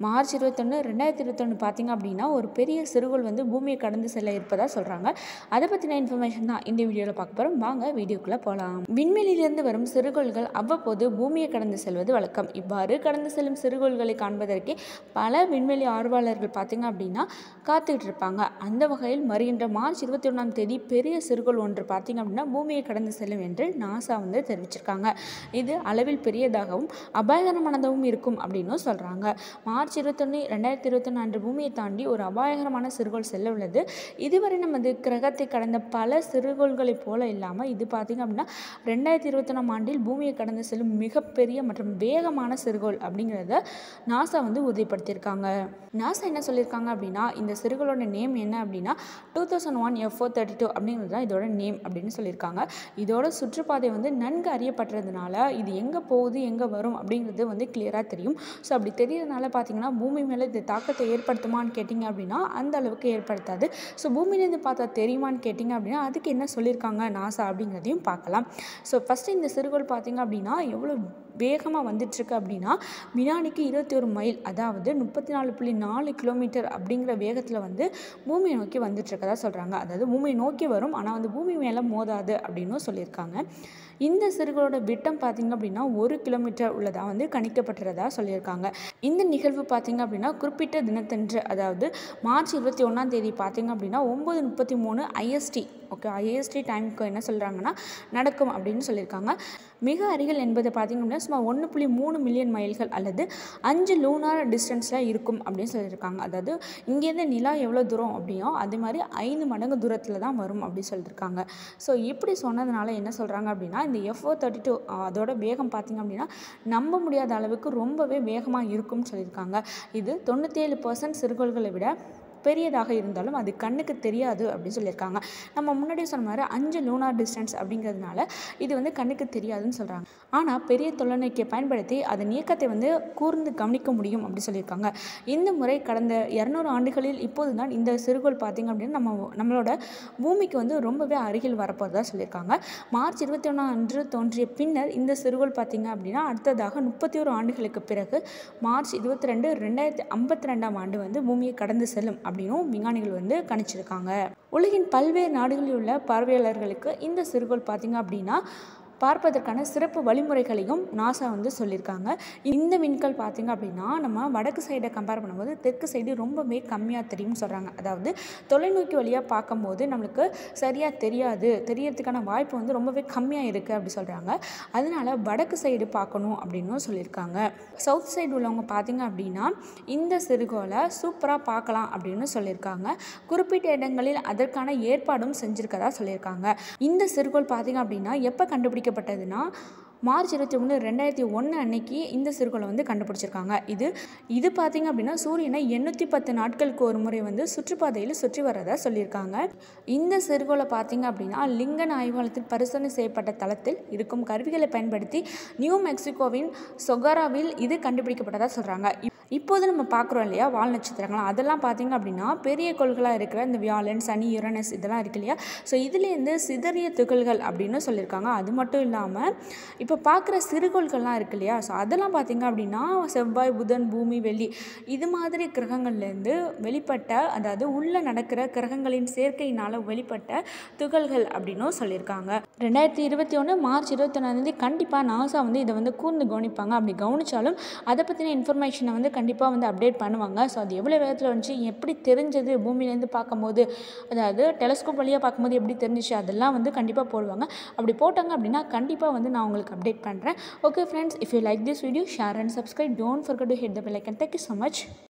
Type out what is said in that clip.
March இருபத்தொன்று ரெண்டாயிரத்தி இருபத்தொன்று பார்த்திங்க அப்படின்னா ஒரு பெரிய சிறுகோள் வந்து பூமியை கடந்து செல்ல இருப்பதாக சொல்கிறாங்க அதை பற்றின இன்ஃபர்மேஷன் தான் இந்த வீடியோவில் பார்க்க போகிறோம் வாங்க வீடியோக்குள்ளே போகலாம் விண்வெளியிலிருந்து வரும் சிறுகோள்கள் அவ்வப்போது பூமியை கடந்து செல்வது வழக்கம் இவ்வாறு கடந்து செல்லும் சிறுகோள்களை காண்பதற்கே பல விண்வெளி ஆர்வலர்கள் பார்த்திங்க அப்படின்னா காத்துக்கிட்டு இருப்பாங்க அந்த வகையில் வருகின்ற மார்ச் இருபத்தி ஒன்றாம் தேதி பெரிய சிறுகோள் ஒன்று பார்த்திங்க அப்படின்னா பூமியை கடந்து செல்லும் என்று நாசா வந்து தெரிவிச்சிருக்காங்க இது அளவில் பெரியதாகவும் அபாயகரமானதாகவும் இருக்கும் அப்படின்னும் சொல்கிறாங்க மார்ச் இருபத்தொன்று ரெண்டாயிரத்தி இருபத்தொன்று அன்று பூமியை தாண்டி ஒரு அபாயகரமான சிறுகோள் செல்ல உள்ளது இதுவரை நமது கிரகத்தை கடந்த பல சிறுகோள்களைப் போல இல்லாமல் இது பார்த்திங்க அப்படின்னா ரெண்டாயிரத்தி இருபத்தொன்னாம் ஆண்டில் பூமியை கடந்து செல்லும் மிகப்பெரிய மற்றும் வேகமான சிறுகோள் அப்படிங்கிறத நாசா வந்து உறுதிப்படுத்தியிருக்காங்க நாசா என்ன சொல்லியிருக்காங்க அப்படின்னா இந்த சிறுகோளோட நேம் என்ன அப்படின்னா two thousand one F four thirty two அப்படிங்கிறது தான் இதோட நேம் அப்படின்னு சொல்லியிருக்காங்க இதோட சுற்றுப்பாதை வந்து நன்கு அறியப்பட்டதுனால இது எங்கே போகுது எங்கே வரும் அப்படிங்கிறது வந்து கிளியராக தெரியும் ஸோ அப்படி தெரியறதுனால பார்த்தீங்கன்னா பூமி மேலே இது தாக்கத்தை ஏற்படுத்துமான்னு கேட்டிங்க அப்படின்னா அந்த அளவுக்கு ஏற்படுத்தாது ஸோ பூமியிலேருந்து பார்த்தா தெரியுமான்னு கேட்டிங்க அப்படின்னா அதுக்கு என்ன சொல்லியிருக்காங்க நாசா அப்படிங்கிறதையும் பார்க்கலாம் ஸோ ஃபஸ்ட்டு இந்த சிறுகோள் பார்த்தீங்க அப்படின்னா எவ்வளோ வேகமாக வந்துட்டுருக்கு அப்படின்னா வினாடிக்கு இருபத்தி ஒரு மைல் அதாவது முப்பத்தி நாலு புள்ளி நாலு கிலோமீட்டர் அப்படிங்கிற வேகத்தில் வந்து பூமியை நோக்கி வந்துட்டுருக்கதா சொல்கிறாங்க அதாவது பூமியை நோக்கி வரும் ஆனால் வந்து பூமி மேலே மோதாது அப்படின்னும் சொல்லியிருக்காங்க இந்த சிறுகளோட விட்டம் பார்த்திங்க அப்படின்னா ஒரு கிலோமீட்டர் உள்ளதாக வந்து கணிக்கப்பட்டுறதா சொல்லியிருக்காங்க இந்த நிகழ்வு பார்த்திங்க அப்படின்னா குறிப்பிட்ட தினத்தன்று அதாவது மார்ச் இருபத்தி ஒன்றாம் தேதி பார்த்திங்க அப்படின்னா ஒம்பது முப்பத்தி மூணு ஐஎஸ்டி ஓகே ஐஎஸ்டி டைமுக்கு என்ன சொல்கிறாங்கன்னா நடக்கும் அப்படின்னு சொல்லியிருக்காங்க மிக அருகில் என்பது பார்த்திங்க அப்படின்னா சுமார் ஒன்று புள்ளி மூணு மில்லியன் மைல்கள் அல்லது அஞ்சு லூனார் டிஸ்டன்ஸில் இருக்கும் அப்படின்னு சொல்லியிருக்காங்க அதாவது இங்கேருந்து நிலா எவ்வளோ தூரம் அப்படியோ அதே மாதிரி ஐந்து மடங்கு தூரத்தில் தான் வரும் அப்படின்னு சொல்லியிருக்காங்க ஸோ இப்படி சொன்னதுனால என்ன சொல்கிறாங்க அப்படின்னா இந்த எஃப்ஓ தேர்ட்டி டூ அதோட வேகம் பார்த்திங்க அப்படின்னா நம்ப முடியாத அளவுக்கு ரொம்பவே வேகமாக இருக்கும்னு சொல்லியிருக்காங்க இது தொண்ணூற்றேழு பர்சன்ட் சிறுகோள்களை விட பெரியதாக இருந்தாலும் அது கண்ணுக்கு தெரியாது அப்படின்னு சொல்லியிருக்காங்க நம்ம முன்னாடியே சொன்ன மாதிரி அஞ்சு லூனார் டிஸ்டன்ஸ் அப்படிங்கிறதுனால இது வந்து கண்ணுக்கு தெரியாதுன்னு சொல்கிறாங்க ஆனால் பெரிய தொலைநோக்கியை பயன்படுத்தி அதன் இயக்கத்தை வந்து கூர்ந்து கவனிக்க முடியும் அப்படி சொல்லியிருக்காங்க இந்த முறை கடந்த இரநூறு ஆண்டுகளில் இப்போது தான் இந்த சிறுகோள் பார்த்திங்க அப்படின்னா நம்ம நம்மளோட பூமிக்கு வந்து ரொம்பவே அருகில் வரப்போகிறதா சொல்லியிருக்காங்க மார்ச் இருபத்தி ஒன்றாம் அன்று தோன்றிய பின்னர் இந்த சிறுகோள் பார்த்திங்க அப்படின்னா அடுத்ததாக முப்பத்தி ஒரு ஆண்டுகளுக்கு பிறகு மார்ச் இருபத்தி ரெண்டு ரெண்டாயிரத்தி ஐம்பத்தி ரெண்டாம் ஆண்டு வந்து பூமியை கடந்து செல்லும் அப்படின்னும் விஞ்ஞானிகள் வந்து கணிச்சிருக்காங்க உலகின் பல்வேறு நாடுகளில் உள்ள பார்வையாளர்களுக்கு இந்த சிறுகோள் பார்த்திங்க அப்படின்னா பார்ப்பதற்கான சிறப்பு வழிமுறைகளையும் நாசா வந்து சொல்லியிருக்காங்க இந்த விண்கல் பார்த்திங்க அப்படின்னா நம்ம வடக்கு சைடை கம்பேர் பண்ணும்போது தெற்கு சைடு ரொம்பவே கம்மியாக தெரியும்னு சொல்கிறாங்க அதாவது தொலைநோக்கி வழியாக பார்க்கும்போது நம்மளுக்கு சரியாக தெரியாது தெரியறதுக்கான வாய்ப்பு வந்து ரொம்பவே கம்மியாக இருக்குது அப்படி சொல்கிறாங்க அதனால வடக்கு சைடு பார்க்கணும் அப்படின்னும் சொல்லியிருக்காங்க சவுத் சைடு உள்ளவங்க பார்த்திங்க அப்படின்னா இந்த சிறுகோளை சூப்பராக பார்க்கலாம் அப்படின்னு சொல்லியிருக்காங்க குறிப்பிட்ட இடங்களில் அதற்கான ஏற்பாடும் செஞ்சுருக்கதா சொல்லியிருக்காங்க இந்த சிறுகோள் பார்த்திங்க அப்படின்னா எப்போ கண்டுபிடிக்க கண்டுபிடிக்கப்பட்டதுன்னா மார்ச் இருபத்தி ஒன்று ரெண்டாயிரத்தி ஒன்று அன்னைக்கு இந்த சிறுகோளை வந்து கண்டுபிடிச்சிருக்காங்க இது இது பார்த்திங்க அப்படின்னா சூரியனை எண்ணூற்றி பத்து நாட்களுக்கு ஒரு முறை வந்து சுற்றுப்பாதையில் சுற்றி வரதா சொல்லியிருக்காங்க இந்த சிறுகோளை பார்த்திங்க அப்படின்னா லிங்கன் ஆய்வாளத்தில் பரிசோதனை செய்யப்பட்ட தளத்தில் இருக்கும் கருவிகளை பயன்படுத்தி நியூ மெக்சிகோவின் சொகாராவில் இது கண்டுபிடிக்கப்பட்டதாக சொல்கிறாங்க இப்போது நம்ம பார்க்குறோம் இல்லையா வால் நட்சத்திரங்கள் அதெல்லாம் பார்த்திங்க அப்படின்னா பெரிய கோள்களாக இருக்கிற இந்த வியாழன் சனி யுரனஸ் இதெல்லாம் இருக்கு இல்லையா ஸோ இதுலேருந்து சிதறிய துகள்கள் அப்படின்னு சொல்லியிருக்காங்க அது மட்டும் இல்லாமல் இப்போ பார்க்குற சிறுகோள்கள்லாம் இருக்கு இல்லையா ஸோ அதெல்லாம் பார்த்திங்க அப்படின்னா செவ்வாய் புதன் பூமி வெள்ளி இது மாதிரி கிரகங்கள்லேருந்து வெளிப்பட்ட அதாவது உள்ளே நடக்கிற கிரகங்களின் சேர்க்கையினால் வெளிப்பட்ட துகள்கள் அப்படின்னும் சொல்லியிருக்காங்க ரெண்டாயிரத்தி இருபத்தி ஒன்று மார்ச் இருபத்தொன்னாந்தேதி கண்டிப்பாக நாசா வந்து இதை வந்து கூர்ந்து கவனிப்பாங்க அப்படி கவனித்தாலும் அதை பற்றின இன்ஃபர்மேஷனை வந்து கண்டிப்பாக வந்து அப்டேட் பண்ணுவாங்க ஸோ அது எவ்வளோ வேகத்தில் வந்துச்சு எப்படி தெரிஞ்சது பூமியிலேருந்து பார்க்கும்போது அதாவது டெலஸ்கோப் வழியாக பார்க்கும்போது எப்படி தெரிஞ்சிச்சு அதெல்லாம் வந்து கண்டிப்பாக போடுவாங்க அப்படி போட்டாங்க அப்படின்னா கண்டிப்பாக வந்து நான் உங்களுக்கு அப்டேட் பண்ணுறேன் okay friends if you like this video share and subscribe don't forget to hit the bell icon thank you so much